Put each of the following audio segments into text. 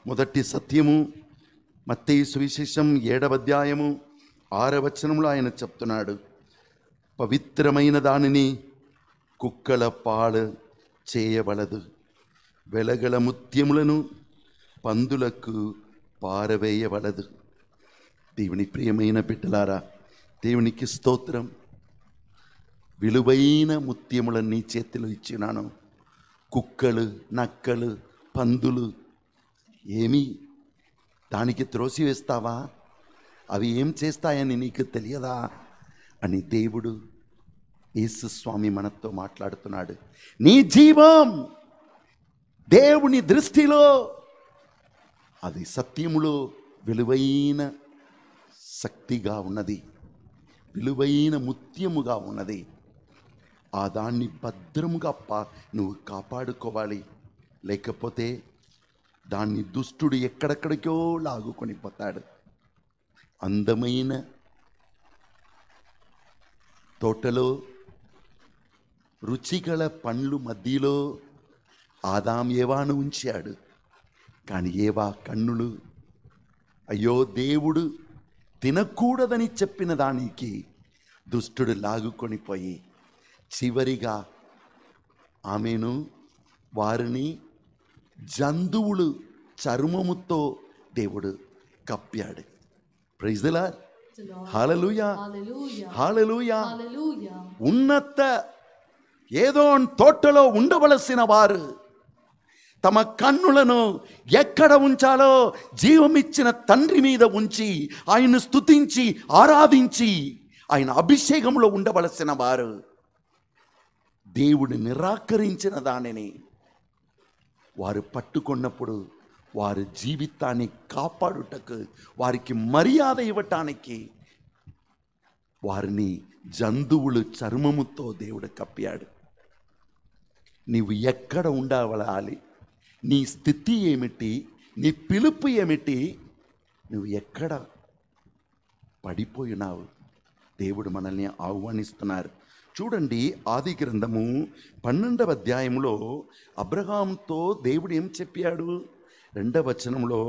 మొదటి సత్యము మత్తయి సువిశేషం ఏడవ అధ్యాయము ఆరవ వచనంలో ఆయన చెప్తున్నాడు పవిత్రమైన దానిని కుక్కల పాలు చేయవలదు వెలగల ముత్యములను పందులకు పారవేయవలదు దేవుని ప్రియమైన బిడ్డలారా దేవునికి స్తోత్రం విలువైన ముత్యములను నీ చేతిలో ఇచ్చినాను కుక్కలు నక్కలు పందులు ఏమి దానికి త్రోసివేస్తావా అవి ఏం చేస్తాయని నీకు తెలియదా అని దేవుడు యేసు స్వామి మనతో మాట్లాడుతున్నాడు నీ జీవం దేవుని దృష్టిలో అది సత్యములో విలువైన శక్తిగా ఉన్నది విలువైన ముత్యముగా ఉన్నది ఆ దాన్ని భద్రముగా పా నువ్వు కాపాడుకోవాలి లేకపోతే దాన్ని దుష్టుడు ఎక్కడెక్కడికో లాగుకొని పోతాడు అందమైన తోటలో రుచిగల పండ్లు మధ్యలో ఆదాం ఏవాను ఉంచాడు కానీ ఏవా కన్నులు అయ్యో దేవుడు తినకూడదని చెప్పిన దానికి దుష్టుడు లాగుకొని పోయి చివరిగా ఆమెను వారిని జంతువులు చర్మముతో దేవుడు కప్పాడు ప్రైజ్లా హాలలుయా Hallelujah. Hallelujah Hallelujah. ఉన్నత ఏదో తోటలో ఉండవలసిన వారు తమ కన్నులను ఎక్కడ ఉంచాలో జీవమిచ్చిన తండ్రి మీద ఉంచి ఆయన్ను స్తుతించి ఆరాధించి ఆయన అభిషేకంలో ఉండవలసిన వారు దేవుడు నిరాకరించిన దానిని వారు పట్టుకున్నప్పుడు వారి జీవితాన్ని కాపాడుటకు వారికి మర్యాద ఇవ్వటానికి వారిని జంతువులు చర్మముతో దేవుడు కప్పాడు నీవు ఎక్కడ ఉండవలాలి నీ స్థితి ఏమిటి నీ పిలుపు ఏమిటి నువ్వు ఎక్కడ పడిపోయినావు దేవుడు మనల్ని ఆహ్వానిస్తున్నారు చూడండి ఆది గ్రంథము పన్నెండవ అధ్యాయంలో అబ్రహాంతో దేవుడు ఏం చెప్పాడు రెండవ వచనంలో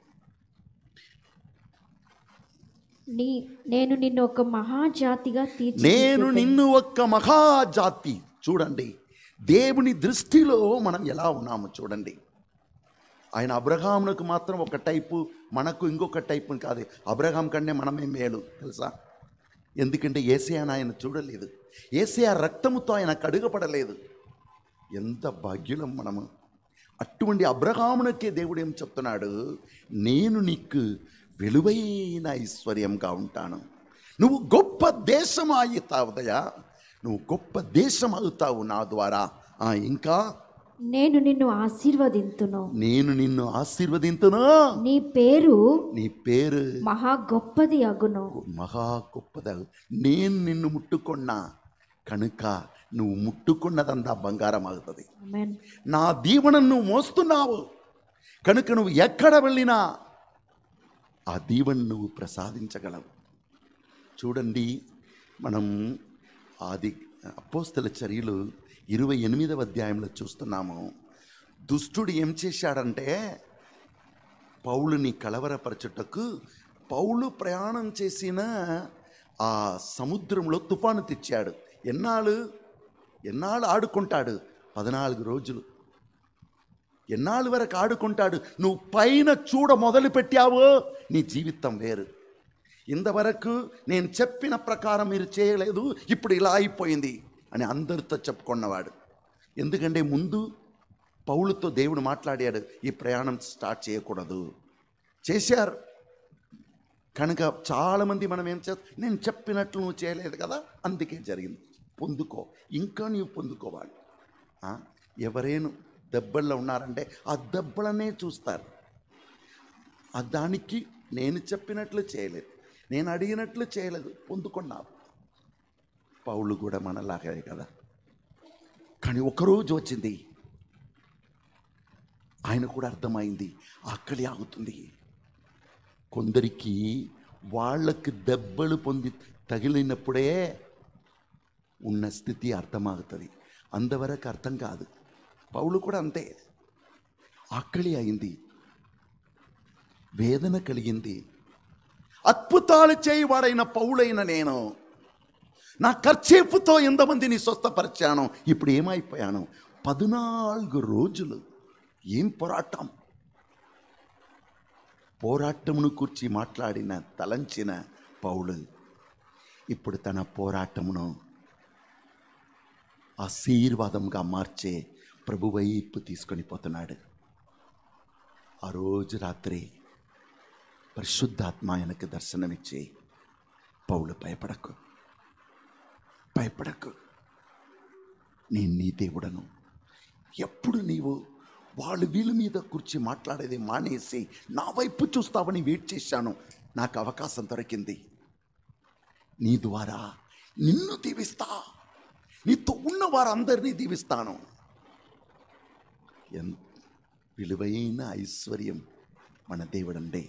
నీ నేను నిన్ను ఒక మహాజాతిగా తీర్చి నేను నిన్ను ఒక్క మహాజాతి చూడండి దేవుని దృష్టిలో మనం ఎలా ఉన్నాము చూడండి ఆయన అబ్రహామునకు మాత్రం ఒక టైపు మనకు ఇంకొక టైపు కాదు అబ్రహాం కంటే మనమే మేలు తెలుసా ఎందుకంటే ఏసియాను ఆయన చూడలేదు ఏసియా రక్తముతో ఆయన కడుగపడలేదు ఎంత భాగ్యులం మనము అటువంటి అబ్రహామునకే దేవుడు ఏం చెప్తున్నాడు నేను నీకు విలువైన ఐశ్వర్యంగా ఉంటాను నువ్వు గొప్ప దేశం అవుతావుదయా నువ్వు గొప్ప దేశం అవుతావు నా ద్వారా ఆ, ఇంకా నేను నిన్ను ఆశీర్వదింతును నేను నిన్ను ఆశీర్వదింతును నీ పేరు నీ పేరు మహా గొప్పది అగును మహా గొప్పద నేను నిన్ను ముట్టుకున్నా కనుక నువ్వు ముట్టుకున్నదంతా బంగారం అవుతుంది ఆమేన్ నా దీవెనను నువ్వు మోస్తున్నావు కనుక నువ్వు ఎక్కడ వెళ్ళినా ఆ దీవెన నువ్వు ప్రసాదించగలవు చూడండి మనం ఆది అపోస్తల చర్యలు ఇరవై ఎనిమిదవ అధ్యాయంలో చూస్తున్నాము దుష్టుడు ఏం చేశాడంటే పౌలుని కలవరపరచుటకు పౌలు ప్రయాణం చేసిన ఆ సముద్రంలో తుఫాను తెచ్చాడు ఎన్నాళ్ళు ఎన్నాళ్ళు ఆడుకుంటాడు పద్నాలుగు రోజులు ఎన్నాళ్ళ వరకు ఆడుకుంటాడు నువ్వు పైన చూడ మొదలు పెట్టావో నీ జీవితం వేరు ఇంతవరకు నేను చెప్పిన ప్రకారం మీరు చేయలేదు ఇప్పుడు ఇలా అయిపోయింది అని అందరితో చెప్పుకున్నవాడు ఎందుకంటే ముందు పౌలుతో దేవుడు మాట్లాడాడు ఈ ప్రయాణం స్టార్ట్ చేయకూడదు చేశారు కనుక చాలామంది మనం ఏం చేస్తాం నేను చెప్పినట్లు నువ్వు చేయలేదు కదా అందుకే జరిగింది పొందుకో ఇంకా నీవు పొందుకోవాలి ఆ, ఎవరేను దెబ్బల్లో ఉన్నారంటే ఆ దెబ్బలనే చూస్తారు ఆ దానికి నేను చెప్పినట్లు చేయలేదు నేను అడిగినట్లు చేయలేదు పొందుకున్నావు పౌలు కూడా మనలాగే కదా కానీ ఒకరోజు వచ్చింది ఆయన కూడా అర్థమైంది ఆకలి ఆగుతుంది కొందరికి వాళ్ళకి దెబ్బలు పొంది తగిలినప్పుడే ఉన్న స్థితి అర్థమవుతుంది అంతవరకు అర్థం కాదు పౌలు కూడా అంతే ఆకలి అయింది వేదన కలిగింది అద్భుతాలు చేయవాడైన పౌలైన నేను నా ఖర్చేపుతో ఎంతమందిని స్వస్థపరిచాను ఇప్పుడు ఏమైపోయాను పద్నాలుగు రోజులు ఏం పోరాటం పోరాటమును కూర్చి మాట్లాడిన తలంచిన పౌలు ఇప్పుడు తన పోరాటమును ఆశీర్వాదంగా మార్చే ప్రభు వైపు తీసుకొని పోతున్నాడు ఆ రోజు రాత్రి పరిశుద్ధాత్మ ఆయనకు దర్శనమిచ్చి పౌలు భయపడకు భయపడకు నేను నీ దేవుడను ఎప్పుడు నీవు వాళ్ళు వీళ్ళ మీద కూర్చి మాట్లాడేది మానేసి నా వైపు చూస్తావని వెయిట్ చేశాను నాకు అవకాశం దొరికింది నీ ద్వారా నిన్ను దీవిస్తా నీతో ఉన్న వారందరినీ దీవిస్తాను ఎన్ విలువైన ఐశ్వర్యం మన దేవుడండే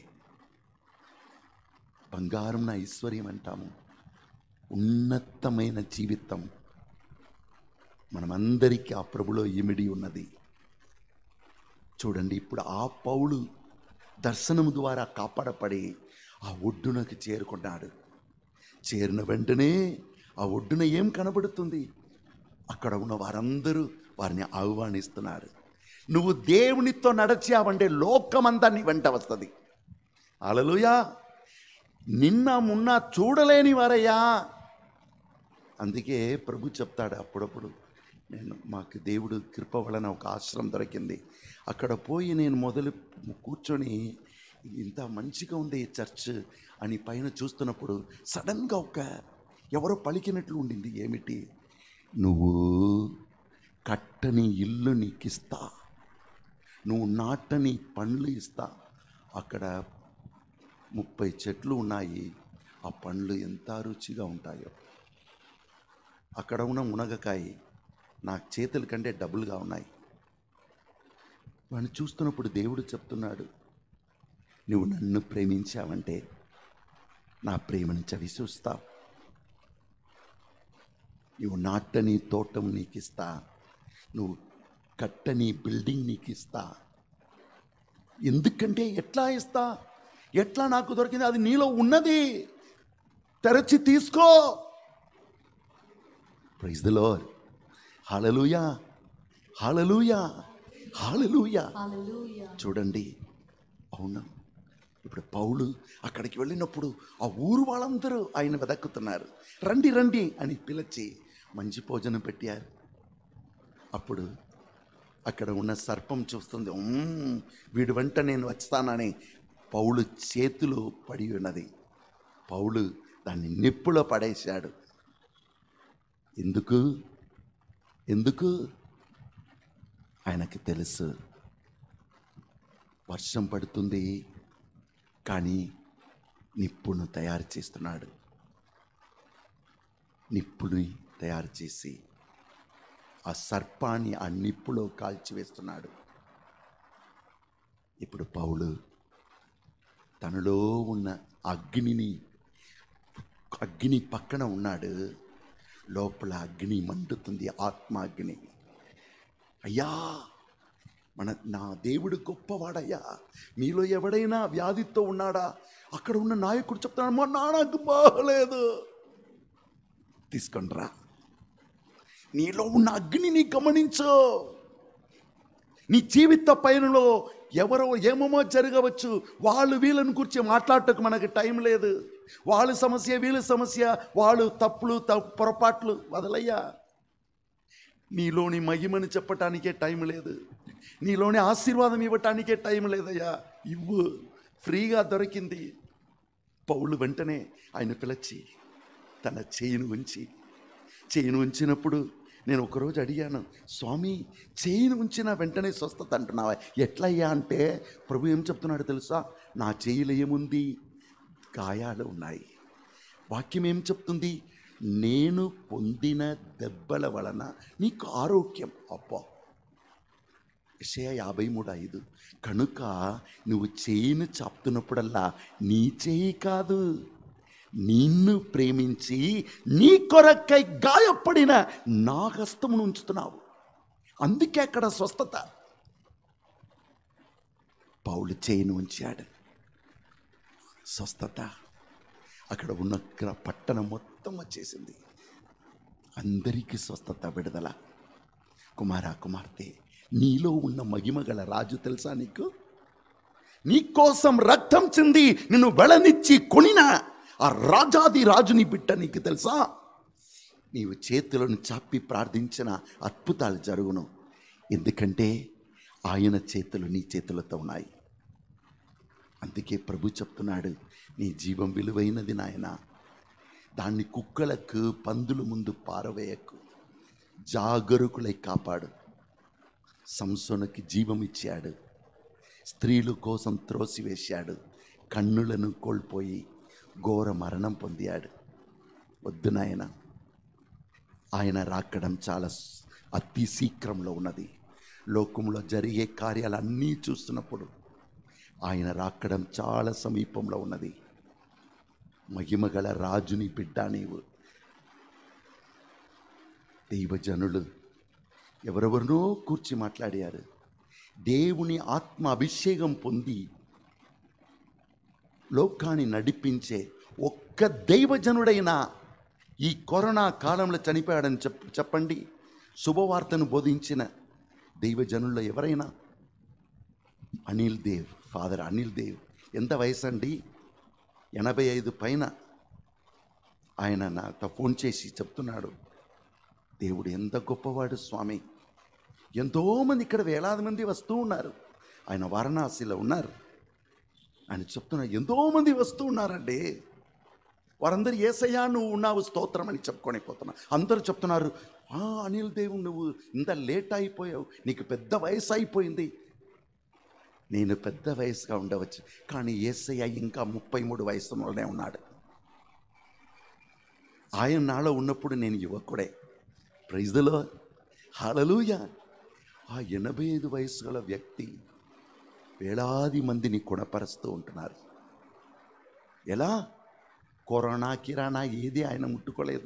బంగారం నా ఐశ్వర్యం అంటాము ఉన్నతమైన జీవితం మనమందరికీ ఆ ప్రభులో ఇమిడి ఉన్నది చూడండి ఇప్పుడు ఆ పౌలు దర్శనము ద్వారా కాపాడపడి ఆ ఒడ్డునకు చేరుకున్నాడు చేరిన వెంటనే ఆ ఒడ్డున ఏం కనబడుతుంది అక్కడ ఉన్న వారందరూ వారిని ఆహ్వానిస్తున్నారు నువ్వు దేవునితో నడచావంటే లోకమంతా నీ వెంట వస్తుంది అలలుయా నిన్న మొన్న చూడలేని వారయ్యా అందుకే ప్రభు చెప్తాడు అప్పుడప్పుడు నేను మాకు దేవుడు కృప వలన ఒక ఆశ్రమం దొరికింది అక్కడ పోయి నేను మొదలు కూర్చొని ఇంత మంచిగా ఉంది ఈ చర్చ్ అని పైన చూస్తున్నప్పుడు సడన్గా ఒక ఎవరో పలికినట్లు ఉండింది ఏమిటి నువ్వు కట్టని ఇల్లు నీకు ఇస్తా నువ్వు నాటని పండ్లు ఇస్తా అక్కడ ముప్పై చెట్లు ఉన్నాయి ఆ పండ్లు ఎంత రుచిగా ఉంటాయో అక్కడ ఉన్న మునగకాయ నా చేతుల కంటే డబుల్గా ఉన్నాయి వాడిని చూస్తున్నప్పుడు దేవుడు చెప్తున్నాడు నువ్వు నన్ను ప్రేమించావంటే నా ప్రేమను చవి చూస్తావు నువ్వు నాటని తోటం నీకు ఇస్తా నువ్వు కట్టని బిల్డింగ్ నీకు ఇస్తా ఎందుకంటే ఎట్లా ఇస్తా ఎట్లా నాకు దొరికింది అది నీలో ఉన్నది తెరచి తీసుకో praise the Lord hallelujah hallelujah hallelujah చూడండి అవును ఇప్పుడు పౌలు అక్కడికి వెళ్ళినప్పుడు ఆ ఊరు వాళ్ళందరూ ఆయన వెదక్కుతున్నారు రండి రండి అని పిలిచి మంచి భోజనం పెట్టారు అప్పుడు అక్కడ ఉన్న సర్పం చూస్తుంది "ఉమ్, వీడి వెంట నేను వచ్చానని పౌలు చేతిలో పడి ఉన్నది పౌలు దాన్ని నిప్పులో పడేశాడు ఎందుకు ఎందుకు ఆయనకి తెలుసు వర్షం పడుతుంది కానీ నిప్పును తయారు చేస్తున్నాడు నిప్పుని తయారు చేసి ఆ సర్పాన్ని ఆ నిప్పులో కాల్చివేస్తున్నాడు ఇప్పుడు పౌలు తనలో ఉన్న అగ్నిని అగ్ని పక్కన ఉన్నాడు లోపల అగ్ని మండుతుంది ఆత్మ అగ్ని అయ్యా మన నా దేవుడు గొప్పవాడయ్యా మీలో ఎవడైనా వ్యాధితో ఉన్నాడా అక్కడ ఉన్న నాయకుడు చెప్తున్నాడు మా నాన్నకు బాగలేదు తీసుకొనిరా నీలో ఉన్న అగ్నిని గమనించు నీ జీవిత పయనంలో ఎవరో ఏమేమో జరగవచ్చు వాళ్ళు వీళ్ళని గురించి మాట్లాడటకు మనకి టైం లేదు వాళ్ళ సమస్య వీళ్ళ సమస్య వాళ్ళు తప్పులు తప్పు పొరపాట్లు వదలయ్యా నీలోని మహిమని చెప్పటానికే టైం లేదు నీలోని ఆశీర్వాదం ఇవ్వటానికే టైం లేదయ్యా ఇవ్వు ఫ్రీగా దొరికింది పౌలు వెంటనే ఆయన పిలిచి తన చేయిని ఉంచి చేయిని ఉంచినప్పుడు నేను ఒకరోజు అడిగాను స్వామి చేయిని ఉంచిన వెంటనే స్వస్థత అంటున్నావా ఎట్లయ్యా అంటే ప్రభు ఏం చెప్తున్నాడు తెలుసా నా చేయిలో ఏముంది గాయాలు ఉన్నాయి వాక్యం ఏం చెప్తుంది నేను పొందిన దెబ్బల వలన నీకు ఆరోగ్యం అబ్బా యెషయా యాభై మూడు ఐదు కనుక నువ్వు చేయిని చాపుతున్నప్పుడల్లా నీ చేయి కాదు నిన్ను ప్రేమించి నీ కొరకై గాయపడిన నా హస్తమును ఉంచుతున్నావు అందుకే అక్కడ స్వస్థత పౌలు చేయిని ఉంచాడు స్వస్థత అక్కడ ఉన్న గ్ర- పట్టణం మొత్తం వచ్చేసింది అందరికీ స్వస్థత విడుదల కుమారా కుమార్తె నీలో ఉన్న మహిమ గల రాజు తెలుసా నీకు నీకోసం రక్తం చెంది నిన్ను వెళనిచ్చి కొనిన ఆ రాజాది రాజుని బిడ్డ నీకు తెలుసా నీవు చేతులను చాపి ప్రార్థించిన అద్భుతాలు జరుగును ఎందుకంటే ఆయన చేతులు నీ చేతులతో ఉన్నాయి అందుకే ప్రభు చెప్తున్నాడు నీ జీవం విలువైనది నాయన దాన్ని కుక్కలకు పందుల ముందు పారవేయకు జాగరుకులై కాపాడు సంసోనకి జీవం ఇచ్చాడు స్త్రీల కోసం త్రోసివేశాడు కన్నులను కోల్పోయి ఘోర మరణం పొందాడు వద్దు నాయన ఆయన రాకడం చాలా స్- అతి శీఘ్రంలో ఉన్నది లోకంలో జరిగే కార్యాలన్నీ చూస్తున్నప్పుడు ఆయన రాకడం చాలా సమీపంలో ఉన్నది మహిమగల రాజుని బిడ్డ నీవు దైవజనులు ఎవరెవరినో కూర్చి మాట్లాడారు దేవుని ఆత్మ అభిషేకం పొంది లోకాన్ని నడిపించే ఒక్క దైవజనుడైన ఈ కరోనా కాలంలో చనిపోయాడని చెప్ చెప్పండి శుభవార్తను బోధించిన దైవజనుల్లో ఎవరైనా అనిల్ దేవ్ ఫాదర్ అనిల్ దేవ్ ఎంత వయసు అండి ఎనభై ఐదు పైన ఆయన నాతో ఫోన్ చేసి చెప్తున్నాడు దేవుడు ఎంత గొప్పవాడు స్వామి ఎంతోమంది ఇక్కడ వేలాది మంది వస్తూ ఉన్నారు ఆయన వారణాసిలో ఉన్నారు ఆయన చెప్తున్నారు ఎంతోమంది వస్తూ ఉన్నారండి వారందరూ ఏసయ్యా నువ్వు ఉన్నావు స్తోత్రం అని చెప్పుకొని పోతున్నా అందరూ చెప్తున్నారు "ఆ, అనిల్ దేవు నువ్వు ఇంత లేట్ అయిపోయావు నీకు పెద్ద వయసు అయిపోయింది నేను పెద్ద వయసుగా ఉండవచ్చు కానీ ఏసయ్య ఇంకా ముప్పై మూడు వయసులోనే ఉన్నాడు ఆయన నాలో ఉన్నప్పుడు నేను యువకుడే ప్రైజ్లో హలలుయ ఆ ఎనభై ఐదు వయసు గల వ్యక్తి వేలాది మందిని గుణపరుస్తూ ఉంటున్నారు ఎలా కరోనా కిరాణా ఏది ఆయన ముట్టుకోలేదు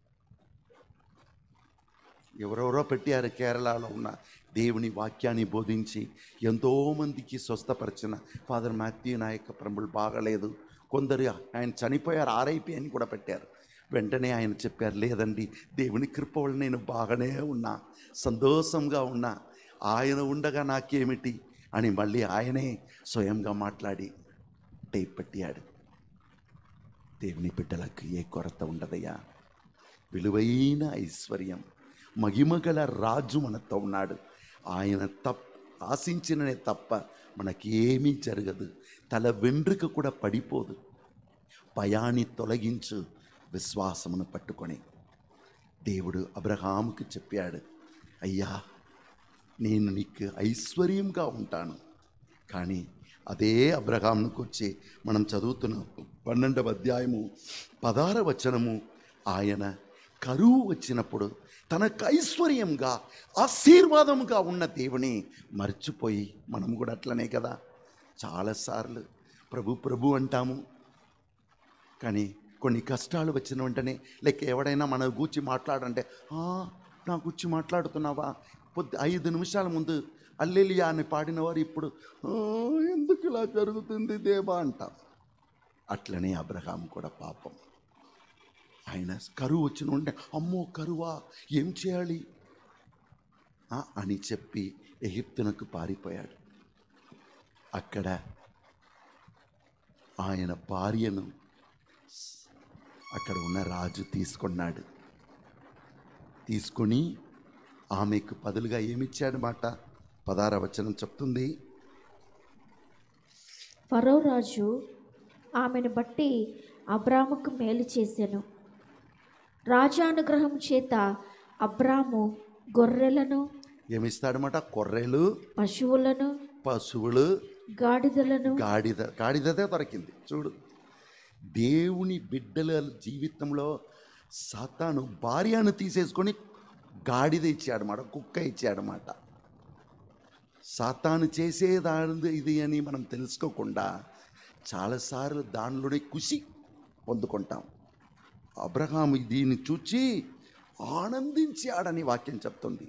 ఎవరెవరో పెట్టారు కేరళలో ఉన్న దేవుని వాక్యాన్ని బోధించి ఎంతోమందికి స్వస్థపరిచిన ఫాదర్ మాథ్యూ నాయక ప్రభులు బాగలేదు కొందరు ఆయన చనిపోయారు ఆర్ఐపి అని కూడా పెట్టారు వెంటనే ఆయన చెప్పారు లేదండి దేవుని కృప వల్ల నేను బాగానే ఉన్నా సంతోషంగా ఉన్నా ఆయన ఉండగా నాకేమిటి అని మళ్ళీ ఆయనే స్వయంగా మాట్లాడి టేప్ పెట్టాడు దేవుని బిడ్డలకు ఏ కొరత ఉండదయ్యా విలువైన ఐశ్వర్యం మహిమగల రాజు మనతో ఉన్నాడు ఆయన తప్ప ఆశించిననే తప్ప మనకేమీ జరగదు తల వెంట్రుక కూడా పడిపోదు భయాన్ని తొలగించు విశ్వాసమును పట్టుకొని దేవుడు అబ్రహాముకు చెప్పాడు అయ్యా నేను నీకు ఐశ్వర్యంగా ఉంటాను కానీ అదే అబ్రహాంను కూర్చి మనం చదువుతున్న పన్నెండవ అధ్యాయము పదార వచనము ఆయన కరువు వచ్చినప్పుడు తనకు ఐశ్వర్యంగా ఆశీర్వాదముగా ఉన్న దేవుని మర్చిపోయి మనం కూడా అట్లనే కదా చాలాసార్లు ప్రభు ప్రభు అంటాము కానీ కొన్ని కష్టాలు వచ్చిన వెంటనే లైక్ ఎవడైనా మన గూర్చి మాట్లాడంటే "ఆ, నా గురించి మాట్లాడుతున్నావా పొద్దు ఐదు నిమిషాల ముందు అల్లెలియా అని పాడినవారు ఇప్పుడు "ఆ, ఎందుకు ఇలా జరుగుతుంది దేవా అంటాం అట్లనే అబ్రహాం కూడా పాపం ఆయన కరువు వచ్చిన ఉంటే అమ్మో కరువా ఏం చేయాలి ఆ, అని చెప్పి ఎగిప్తునకు పారిపోయాడు అక్కడ ఆయన భార్యను అక్కడ ఉన్న రాజు తీసుకున్నాడు తీసుకొని ఆమెకు బదులుగా ఏమిచ్చాడు మాట పదార వచనం చెప్తుంది ఫరో రాజు ఆమెను బట్టి అబ్రాముకు మేలు చేసెను రాజానుగ్రహం చేత అబ్రాము గొర్రెలను ఏమిస్తాడనమాట కొర్రెలు పశువులను పశువులు గాడిదలను గాడిద గాడిదదే దొరికింది చూడు దేవుని బిడ్డల జీవితంలో సాతాను భార్యను తీసేసుకొని గాడిద ఇచ్చాడనమాట కుక్క ఇచ్చాడనమాట సాతాను చేసేదాని ఇది అని మనం తెలుసుకోకుండా చాలాసార్లు దానిలోనే ఖుషి పొందుకుంటాం అబ్రహాం దీన్ని చూచి ఆనందించాడని వాక్యం చెప్తుంది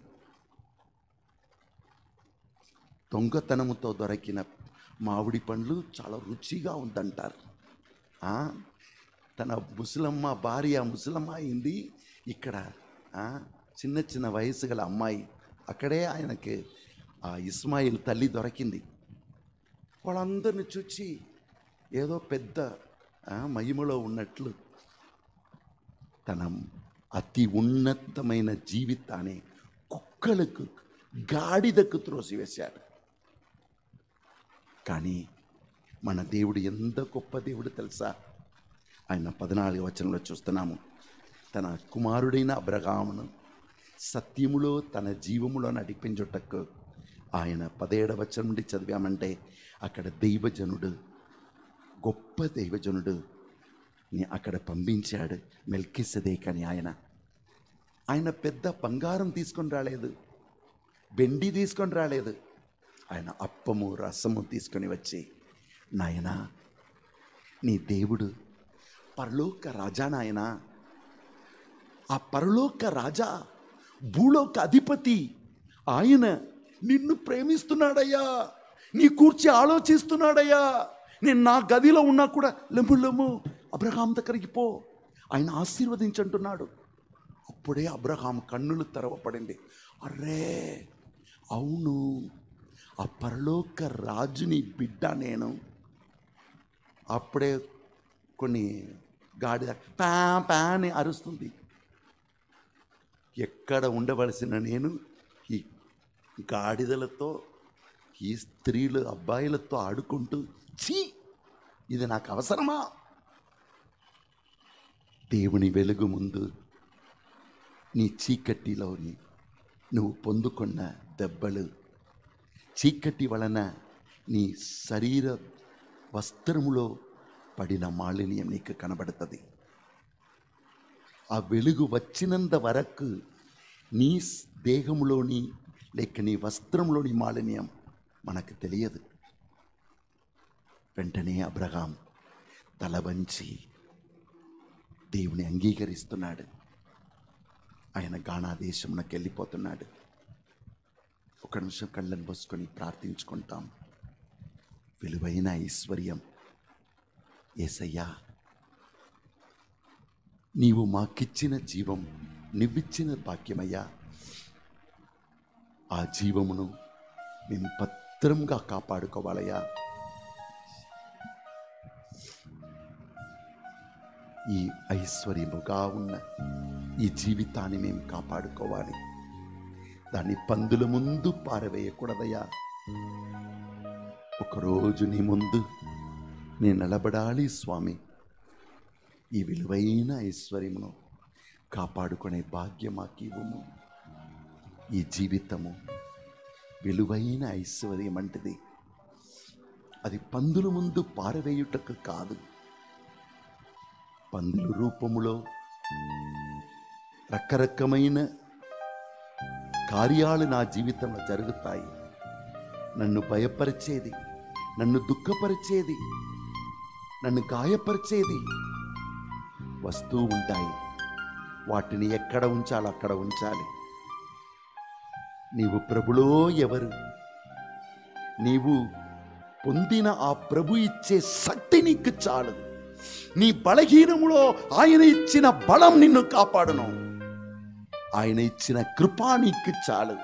దొంగతనముతో దొరికిన మామిడి పండ్లు చాలా రుచిగా ఉందంటారు ఆ, తన ముసలమ్మ భార్య ముసలమ్మ అయింది ఇక్కడ ఆ, చిన్న చిన్న వయసు గల అమ్మాయి అక్కడే ఆయనకి ఆ ఇస్మాయిల్ తల్లి దొరికింది వాళ్ళందరిని చూచి ఏదో పెద్ద ఆ, మహిమలో ఉన్నట్లు తన అతి ఉన్నతమైన జీవితాన్ని కుక్కలకు గాడిదకు త్రోసివేశాడు కానీ మన దేవుడు ఎంత గొప్ప దేవుడు తెలుసా ఆయన పద్నాలుగు వచనంలో చూస్తున్నాము తన కుమారుడైన అబ్రహామును సత్యములో తన జీవములో నడిపించుటకు ఆయన పదేడవ వచనం నుండి చదివామంటే అక్కడ దైవజనుడు గొప్ప దైవజనుడు ని అక్కడ పంపించాడు మెల్కిసదేక్ అని ఆయన ఆయన పెద్ద బంగారం తీసుకొని రాలేదు బెండి తీసుకొని రాలేదు ఆయన అప్పము రసము తీసుకొని వచ్చి నాయనా నీ దేవుడు పరలోక రాజా నాయనా ఆ పరలోక రాజా భూలోక అధిపతి ఆయన నిన్ను ప్రేమిస్తున్నాడయ్యా నీ కూర్చి ఆలోచిస్తున్నాడయ్యా నేను నా గదిలో ఉన్నా కూడా లెమ్ము లెమ్ము అబ్రహాం దగ్గరికి పో ఆయన ఆశీర్వదించంటున్నాడు అప్పుడే అబ్రహాం కన్నులు తెరవపడింది అర్రే అవును ఆ పరలోక రాజుని బిడ్డ నేను అప్పుడే కొన్ని గాడిద పా పా అని అరుస్తుంది ఎక్కడ ఉండవలసిన నేను ఈ గాడిదలతో ఈ స్త్రీలు అబ్బాయిలతో ఆడుకుంటూ ఛీ ఇది నాకు అవసరమా దేవుని వెలుగు ముందు నీ చీకటిలోని నువ్వు పొందుకున్న దెబ్బలు చీకటి వలన నీ శరీర వస్త్రములో పడిన మాలిన్యం నీకు కనబడుతుంది ఆ వెలుగు వచ్చినంత వరకు నీ స్- దేహంలోని లేక నీ వస్త్రంలోని మాలిన్యం మనకు తెలియదు వెంటనే అబ్రహాం తల వంచి దేవుని అంగీకరిస్తున్నాడు ఆయన గానా దేశంలోకి వెళ్ళిపోతున్నాడు ఒక నిమిషం కళ్ళను పోసుకొని ప్రార్థించుకుంటాం విలువైన ఐశ్వర్యం ఏసయ్యా నీవు మాకిచ్చిన జీవం నువ్విచ్చిన భాగ్యమయ్యా ఆ జీవమును మేము భద్రంగా కాపాడుకోవాలయ్యా ఈ ఐశ్వర్యముగా ఉన్న ఈ జీవితాన్ని మేము కాపాడుకోవాలి దాన్ని పందుల ముందు పారవేయకూడదయ్యా ఒకరోజు నీ ముందు నేను నిలబడాలి స్వామి ఈ విలువైన ఐశ్వర్యమును కాపాడుకునే భాగ్యం మాకు ఇవ్వము ఈ జీవితము విలువైన ఐశ్వర్యం అంటిది అది పందుల ముందు పారవేయుటకు కాదు పందుల రూపములో రకరకమైన కార్యాలు నా జీవితంలో జరుగుతాయి నన్ను భయపరిచేది నన్ను దుఃఖపరిచేది నన్ను గాయపరిచేది వస్తూ ఉంటాయి వాటిని ఎక్కడ ఉంచాలో అక్కడ ఉంచాలి నీవు ప్రభులో ఎవరు నీవు పొందిన ఆ ప్రభు ఇచ్చే శక్తి నీకు చాలు నీ బలహీనములో ఆయన ఇచ్చిన బలం నిన్ను కాపాడును ఆయన ఇచ్చిన కృప నీకు చాలు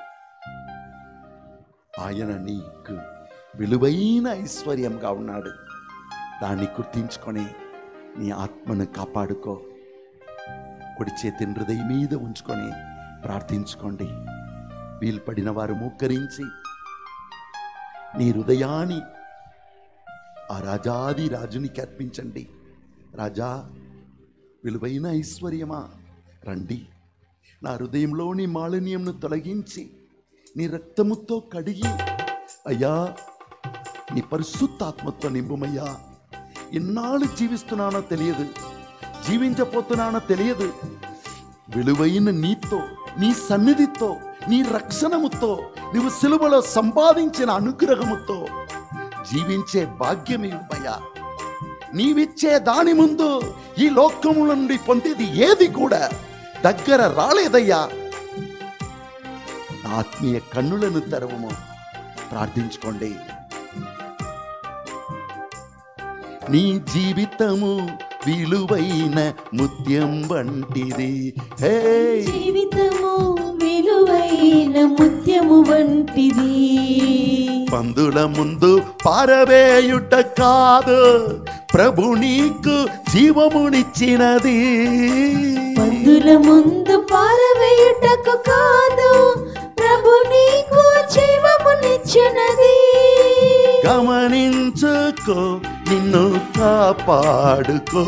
ఆయన నీకు విలువైన ఐశ్వర్యంగా ఉన్నాడు దాన్ని గుర్తించుకొని నీ ఆత్మను కాపాడుకో కుడి చేతిని హృదయం మీద ఉంచుకొని ప్రార్థించుకోండి వీలు పడిన వారు మోకరించి నీ హృదయాన్ని ఆ రాజాది రాజునికి అర్పించండి రాజా విలువైన ఐశ్వర్యమా రండి నా హృదయంలోని మాలిన్యంను తొలగించి నీ రక్తముతో కడిగి అయ్యా నీ పరిశుద్ధాత్మతో నింపుమయ్యా ఎన్నాళ్ళు జీవిస్తున్నానో తెలియదు జీవించపోతున్నానో తెలియదు విలువైన నీతో నీ సన్నిధితో నీ రక్షణముతో నీవు సిలువలో సంపాదించిన అనుగ్రహముతో జీవించే భాగ్యం ఇవ్వయ్యా నీవిచ్చే దాని ముందు ఈ లోకము నుండి పొందేది ఏది కూడా దగ్గర రాలేదయ్యా నా ఆత్మీయ కన్నులను తెరవము ప్రార్థించుకోండి నీ జీవితము విలువైన ముత్యం వంటిది హే జీవితము విలువైన ముత్యము వంటిది పందుల ముందు పారవేయుట కాదు ప్రభు నీకు జీవమునిచ్చినది పందుల ముందు పారవేయుటకు కాదు ప్రభు నీకు జీవమునిచ్చినది గమనించుకో నిన్ను కాపాడుకో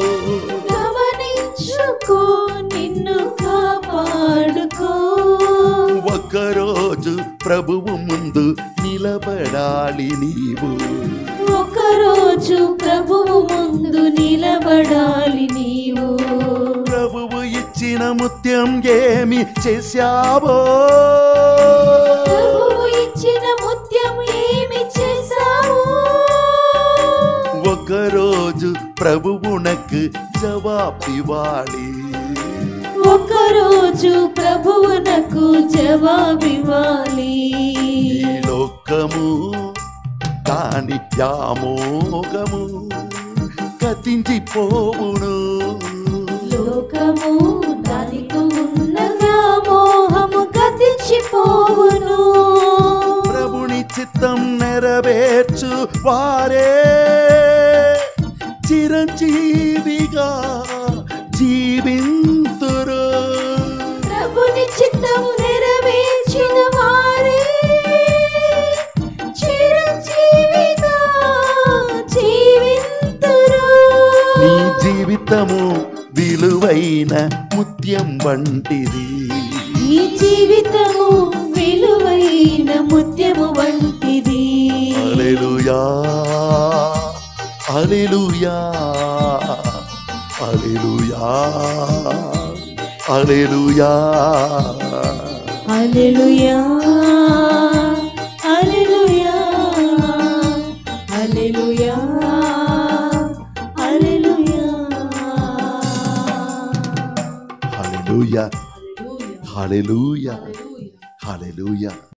గమనించుకో నిన్ను కాపాడుకో ఒక్కరోజు ప్రభువు ముందు నిలబడాలి నీవు ఒకరోజు ప్రభువు ముందు నిలబడాలి నీవు ప్రభువు ఇచ్చిన ముత్యం ఏమి చేశావో ప్రభువు ఇచ్చిన ముత్యం ఏమి చేశావు ఒకరోజు ప్రభువునకు జవాబివ్వాలి ఒకరోజు ప్రభువునకు జవాబివ్వాలి ఈ లోకము దాని వ్యామోగము గతించిపోవును లోకము దానికి ఉన్న వ్యామోహము గతించిపోవును ప్రభుని చిత్తం నెరవేర్చు వారే చిరంజీవిగా జీవింతురు ప్రభుని చిత్తం నెరవేర్చిన వారే చిరంజీవిగా జీవింతురు నీ జీవితము విలువైన ముత్యం వంటిది ఈ జీవితము విలువైన ముత్యము వంటిది alleluia alleluia alleluia alleluia hallelujah hallelujah hallelujah hallelujah hallelujah hallelujah హల్లెలూయా